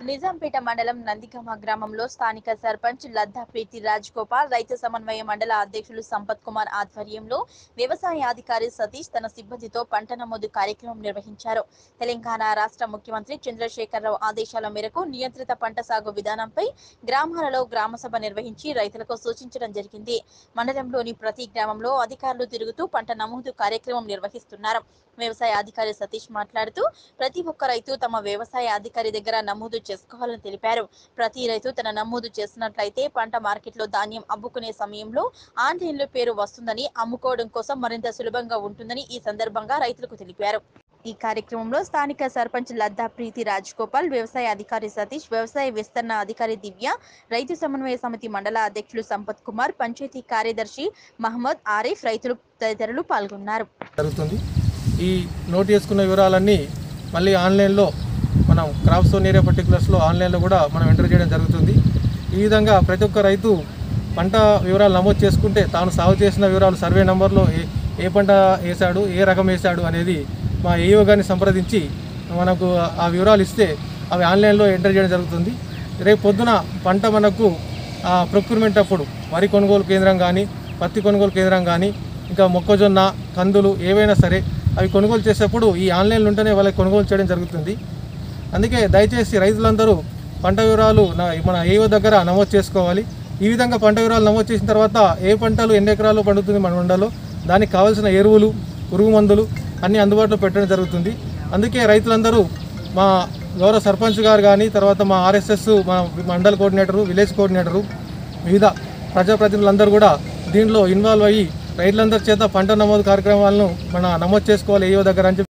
నిజాంపేట మండలం నందిగామ గ్రామంలో స్థానిక సర్పంచ్ లద్దా ప్రీతి రాజ్ గోపాల్ రైతు సమన్వయ మండల అధ్యక్షులు సంపత్ కుమార్ ఆధ్వర్యంలో వ్యవసాయ అధికారి సతీష్ తన సిబ్బందితో పంట నమోదు కార్యక్రమం నిర్వహించారు తెలంగాణ రాష్ట్ర ముఖ్యమంత్రి చంద్రశేఖరరావు ఆదేశాల మేరకు నియంత్రిత పంట సాగు విధానంపై గ్రామాలలో గ్రామ సభ నిర్వహించి రైతులకు సూచించడం జరిగింది మండలంలోని ప్రతి గ్రామంలో అధికారులు తిరుగుతూ పంట నమోదు కార్యక్రమం నిర్వహిస్తున్నారు వ్యవసాయ అధికారి సతీష్ మాట్లాడుతూ ప్రతి ఒక్క రైతు తమ వ్యవసాయ అధికారి దగ్గర నమోదు చేసుకోవాలని తెలిపారు ప్రతి రైతు తన నమోదు చేసినట్లయితే పంట మార్కెట్లో ధాన్యం అమ్ముకునే సమయంలో ఆన్లైన్లో పేరు వస్తుందని అమ్ముకోవడం కోసం మరింత సులభంగా ఉంటుందని ఈ సందర్భంగా రైతులకు తెలిపారు ఈ కార్యక్రమంలో స్థానిక సర్పంచ్ లద్దా ప్రీతి రాజ్ గోపాల్ వ్యవసాయ అధికారి సతీష్ వ్యవసాయ విస్తరణ అధికారి దివ్య రైతు సమన్వయ సమితి మండల అధ్యక్షులు సంపత్ కుమార్ పంచాయతీ కార్యదర్శి మహమ్మద్ ఆరిఫ్ రైతులు తదితరులు పాల్గొన్నారు జరుగుతుంది ఈ నోట్ చేసుకున్న వివరాలన్నీ మళ్ళీ ఆన్లైన్లో మనం క్రాప్స్ ఏరియా పర్టికులర్స్లో ఆన్లైన్లో కూడా మనం ఎంటర్ చేయడం జరుగుతుంది ఈ విధంగా ప్రతి ఒక్క రైతు పంట వివరాలు నమోదు చేసుకుంటే తాను సాగు చేసిన వివరాలు సర్వే నెంబర్లో ఏ ఏ పంట వేశాడు ఏ రకం వేశాడు అనేది మా ఏఓ గారిని సంప్రదించి మనకు ఆ వివరాలు ఇస్తే అవి ఆన్లైన్లో ఎంటర్ చేయడం జరుగుతుంది రేపు పొద్దున పంట మనకు ప్రొక్యూర్మెంట్ అప్పుడు వరి కొనుగోలు కేంద్రం కానీ పత్తి కొనుగోలు కేంద్రం కానీ ఇంకా మొక్కజొన్న కందులు ఏవైనా సరే అవి కొనుగోలు చేసేప్పుడు ఈ ఆన్లైన్లో ఉంటేనే వాళ్ళకి కొనుగోలు చేయడం జరుగుతుంది అందుకే దయచేసి రైతులందరూ పంట వివరాలు నా- మన ఏఓ దగ్గర నమోదు చేసుకోవాలి ఈ విధంగా పంట వివరాలు నమోదు చేసిన తర్వాత ఏ పంటలు ఎన్ని ఎకరాల్లో పండుతుంది మన మండలో దానికి కావాల్సిన ఎరువులు పురుగు మందులు అన్నీ అందుబాటులో పెట్టడం జరుగుతుంది అందుకే రైతులందరూ మా గౌరవ సర్పంచ్ గారు కానీ తర్వాత మా ఆర్ఎస్ఎస్ మా మండల కోఆర్డినేటరు విలేజ్ కోఆర్డినేటరు వివిధ ప్రజాప్రతినిధులందరూ కూడా దీనిలో ఇన్వాల్వ్ అయ్యి రైతులందరి చేత పంట నమోదు కార్యక్రమాలను మన నమోదు చేసుకోవాలి ఏవో దగ్గర అని చెప్పి